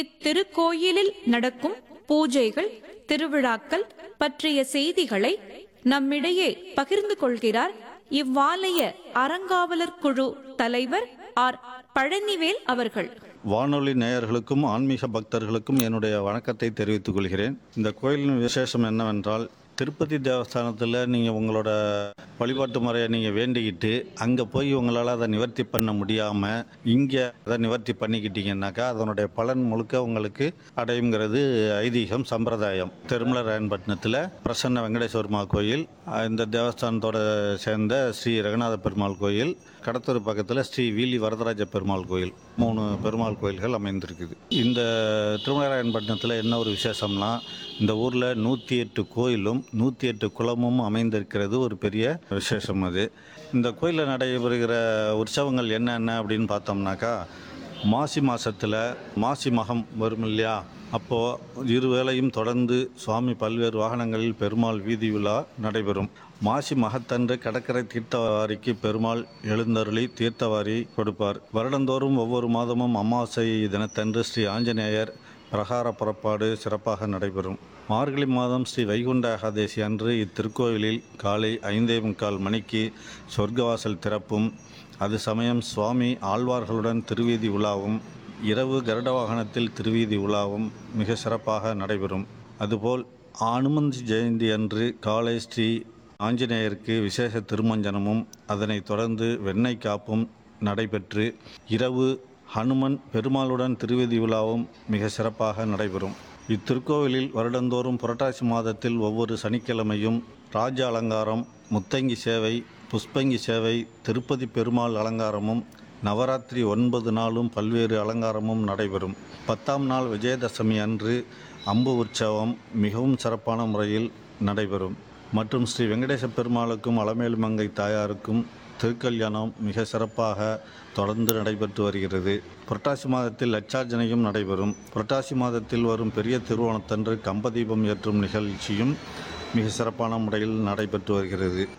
இத்திருக்கோயிலில் நடக்கும் பூஜைகள் திருவிழாக்கள் பற்றிய செய்திகளை நம்மிடையே பகிர்ந்து கொள்கிறார் இவ்வாலய அறங்காவலர் குழு தலைவர் ஆர் பழனிவேல் அவர்கள் வானொலி நேயர்களுக்கும் ஆன்மீக பக்தர்களுக்கும் என்னுடைய வணக்கத்தை தெரிவித்துக் கொள்கிறேன் இந்த கோயிலின் விசேஷம் என்னவென்றால் திருப்பதி தேவஸ்தானத்தில் நீங்கள் உங்களோட வழிபாட்டு முறையை நீங்கள் வேண்டிக்கிட்டு அங்கே போய் உங்களால் அதை நிவர்த்தி பண்ண முடியாமல் இங்கே அதை நிவர்த்தி பண்ணிக்கிட்டீங்கன்னாக்கா அதனுடைய பலன் முழுக்க உங்களுக்கு அடையுங்கிறது ஐதீகம் சம்பிரதாயம் திருமல ராயன்பட்டினத்தில் பிரசன்ன வெங்கடேஸ்வரமா கோயில் அஹ் இந்த தேவஸ்தானத்தோட சேர்ந்த ஸ்ரீ ரங்கநாத பெருமாள் கோயில் கடத்தூர் பக்கத்தில் ஸ்ரீ வீலி வரதராஜ பெருமாள் கோயில் மூணு பெருமாள் கோயில்கள் அமைந்திருக்குது இந்த திருமலைராயன்பட்டினத்தில் என்ன ஒரு விசேஷம்னா இந்த ஊரில் நூற்றி எட்டு கோயிலும் நூற்றி எட்டு குளமும் அமைந்திருக்கிறது ஒரு பெரிய விசேஷம் அது இந்த கோயிலில் நடைபெறுகிற உற்சவங்கள் என்னென்ன அப்படின்னு பார்த்தோம்னாக்கா மாசி மாதத்தில் மாசி மகம் வரும் இல்லையா அப்போது இருவேளையும் தொடர்ந்து சுவாமி பல்வேறு வாகனங்களில் பெருமாள் வீதி விழா நடைபெறும் மாசி மகத்தன்று கடற்கரை தீர்த்தவாரிக்கு பெருமாள் எழுந்தருளி தீர்த்தவாரி கொடுப்பார் வருடந்தோறும் ஒவ்வொரு மாதமும் அமாவாசை தினத்தன்று ஸ்ரீ ஆஞ்சநேயர் பிரகார புறப்பாடு சிறப்பாக நடைபெறும் மார்கழி மாதம் ஸ்ரீ வைகுண்ட ஏகாதேசி அன்று இத்திருக்கோயிலில் காலை ஐந்தே முக்கால் மணிக்கு சொர்க்கவாசல் திறப்பும் அது சமயம் சுவாமி ஆழ்வார்களுடன் திருவீதி உலாவும் இரவு கருட வாகனத்தில் திருவீதி உலாவும் மிக சிறப்பாக நடைபெறும் அதுபோல் அனுமந்தி ஜெயந்தி அன்று காலை ஸ்ரீ ஆஞ்சநேயருக்கு விசேஷ திருமஞ்சனமும் அதனைத் தொடர்ந்து வெண்ணெய் காப்பும் நடைபெற்று இரவு ஹனுமன் பெருமாளுடன் திருவீதி விழாவும் மிக சிறப்பாக நடைபெறும் இத்திருக்கோவிலில் வருடந்தோறும் புரட்டாசி மாதத்தில் ஒவ்வொரு சனிக்கிழமையும் ராஜ அலங்காரம் முத்தங்கி சேவை புஷ்பங்கி சேவை திருப்பதி பெருமாள் அலங்காரமும் நவராத்திரி ஒன்பது நாளும் பல்வேறு அலங்காரமும் நடைபெறும் பத்தாம் நாள் விஜயதசமி அன்று அம்பு உற்சவம் மிகவும் சிறப்பான முறையில் நடைபெறும் மற்றும் ஸ்ரீ வெங்கடேச பெருமாளுக்கும் அலமேலு மங்கை தாயாருக்கும் திருக்கல்யாணம் மிக சிறப்பாக தொடர்ந்து நடைபெற்று வருகிறது புரட்டாசி மாதத்தில் லட்சார்ஜனையும் நடைபெறும் புரட்டாசி மாதத்தில் வரும் பெரிய திருவோணத்தன்று கம்பதீபம் ஏற்றும் நிகழ்ச்சியும் மிக சிறப்பான முறையில் நடைபெற்று வருகிறது